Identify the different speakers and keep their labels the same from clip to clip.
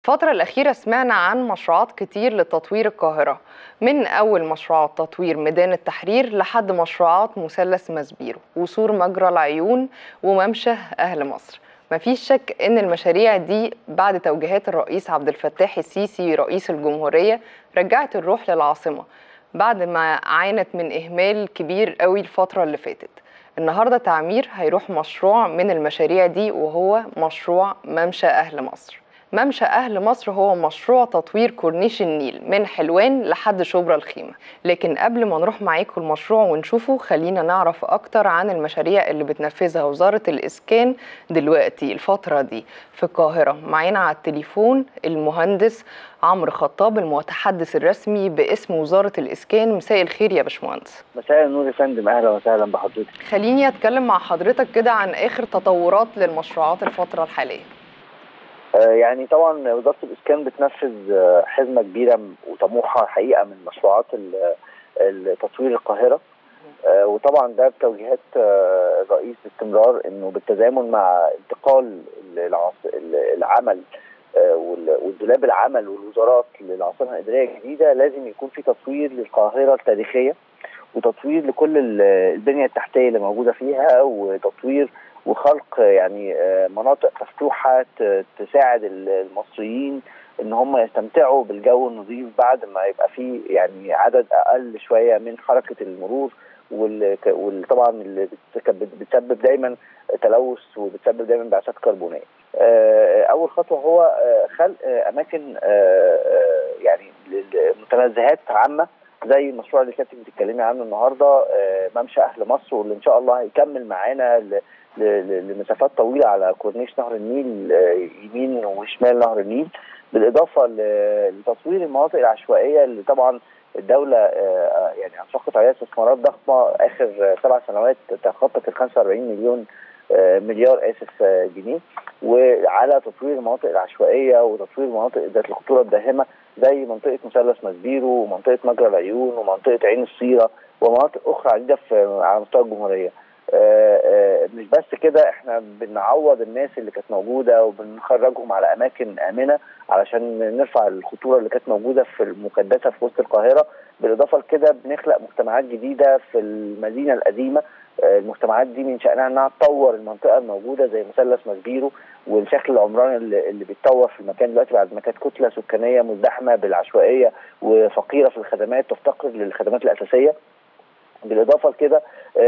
Speaker 1: الفترة الأخيرة سمعنا عن مشروعات كتير لتطوير القاهرة من أول مشروعات تطوير ميدان التحرير لحد مشروعات مثلث مسبيرو وسور مجرى العيون وممشى أهل مصر مفيش شك إن المشاريع دي بعد توجيهات الرئيس عبد الفتاح السيسي رئيس الجمهورية رجعت الروح للعاصمة بعد ما عانت من إهمال كبير قوي الفترة اللي فاتت النهاردة تعمير هيروح مشروع من المشاريع دي وهو مشروع ممشى أهل مصر ممشى أهل مصر هو مشروع تطوير كورنيش النيل من حلوان لحد شبرا الخيمة لكن قبل ما نروح معاكم المشروع ونشوفه خلينا نعرف أكتر عن المشاريع اللي بتنفذها وزارة الإسكان دلوقتي الفترة دي في القاهرة معانا على التليفون المهندس عمرو خطاب المتحدث الرسمي باسم وزارة الإسكان مساء الخير يا باشمهندس
Speaker 2: مساء النور يا فندم اهلا وسهلا بحضرتك
Speaker 1: خليني أتكلم مع حضرتك كده عن آخر تطورات للمشروعات الفترة الحالية
Speaker 2: آه يعني طبعا وزاره الاسكان بتنفذ آه حزمه كبيره وطموحه حقيقه من مشروعات تطوير القاهره آه وطبعا ده بتوجيهات الرئيس باستمرار انه بالتزامن مع انتقال العمل والدولاب العمل والوزارات للعاصمه الاداريه الجديده لازم يكون في تطوير للقاهره التاريخيه وتطوير لكل البنيه التحتيه اللي موجوده فيها وتطوير وخلق يعني مناطق مفتوحه تساعد المصريين ان هم يستمتعوا بالجو النظيف بعد ما يبقى في يعني عدد اقل شويه من حركه المرور وطبعا اللي بتسبب دايما تلوث وبتسبب دايما انبعاثات كربونيه. اول خطوه هو خلق اماكن يعني متنزهات عامه زي المشروع اللي كنت بتتكلمي عنه النهارده ممشى اهل مصر واللي ان شاء الله هيكمل معانا لمسافات طويله على كورنيش نهر النيل يمين وشمال نهر النيل بالاضافه لتطوير المناطق العشوائيه اللي طبعا الدوله يعني انفقت عليها استثمارات ضخمه اخر سبع سنوات تخطت ال 45 مليون مليار اسف جنيه وعلى تطوير المناطق العشوائيه وتطوير المناطق ذات الخطوره الداهمه زي منطقه مثلث مسبيرو ومنطقه مجرى العيون ومنطقه عين الصيره ومناطق اخرى عديده في على مستوى الجمهوريه. آآ آآ مش بس كده احنا بنعوض الناس اللي كانت موجوده وبنخرجهم على اماكن امنه علشان نرفع الخطوره اللي كانت موجوده في المكدسه في وسط القاهره بالاضافه لكده بنخلق مجتمعات جديده في المدينه القديمه المجتمعات دي من شانها انها تطور المنطقه الموجوده زي مثلث مسبيرو والشكل العمراني اللي, اللي بيتطور في المكان دلوقتي بعد ما كانت كتله سكانيه مزدحمه بالعشوائيه وفقيره في الخدمات تفتقر للخدمات الاساسيه بالاضافه لكده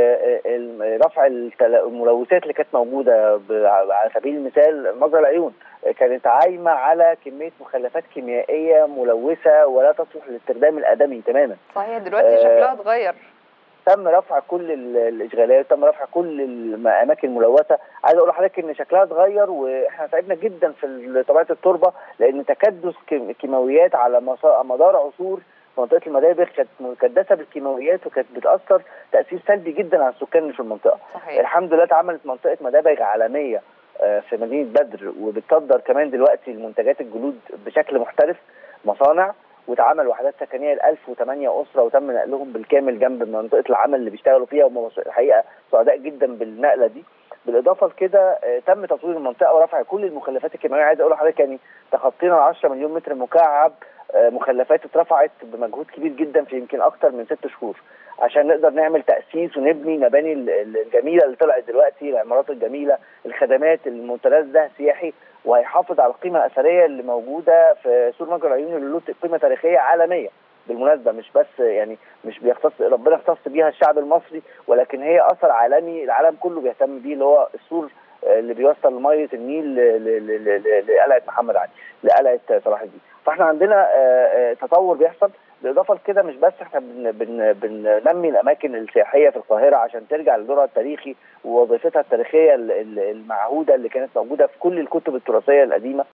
Speaker 2: رفع الملوثات اللي كانت موجوده على سبيل المثال مجرى العيون كانت عايمه على كميه مخلفات كيميائيه ملوثه ولا تصلح للاستخدام الادمي تماما
Speaker 1: صحيح دلوقتي شكلها اتغير
Speaker 2: تم رفع كل الاشغالات تم رفع كل الاماكن الملوثه عايز اقول لحضرتك ان شكلها اتغير واحنا تعبنا جدا في طبيعه التربه لان تكدس كيماويات على مدار عصور منطقه المدابغ كانت مكدسه بالكيماويات وكانت بتاثر تاثير سلبي جدا على السكان اللي في المنطقه.
Speaker 1: صحيح.
Speaker 2: الحمد لله اتعملت منطقه مدابغ عالميه في مدينه بدر وبتصدر كمان دلوقتي المنتجات الجلود بشكل محترف مصانع واتعمل وحدات سكنيه ل 1008 اسره وتم نقلهم بالكامل جنب منطقه العمل اللي بيشتغلوا فيها وهم الحقيقه سعداء جدا بالنقله دي. بالاضافه لكده تم تطوير المنطقه ورفع كل المخلفات الكيماويه عايز اقول لحضرتك يعني تخطينا 10 مليون متر مكعب مخلفات اترفعت بمجهود كبير جدا في يمكن اكتر من ست شهور عشان نقدر نعمل تاسيس ونبني مباني الجميله اللي طلعت دلوقتي العمارات الجميله الخدمات المتنزه سياحي وهيحافظ على القيمه الاثريه اللي موجوده في سور مجرى العيون اللي له قيمه تاريخيه عالميه بالمناسبه مش بس يعني مش بيختص ربنا اختص بيها الشعب المصري ولكن هي اثر عالمي العالم كله بيهتم بيه اللي هو السور اللي بيوصل ميه النيل لقلعه محمد علي لقلعه صلاح الدين فاحنا عندنا تطور بيحصل بالاضافه لكده مش بس احنا بن بن بننمي الاماكن السياحيه في القاهره عشان ترجع لدورها التاريخي ووظيفتها التاريخيه المعهوده اللي كانت موجوده في كل الكتب التراثيه القديمه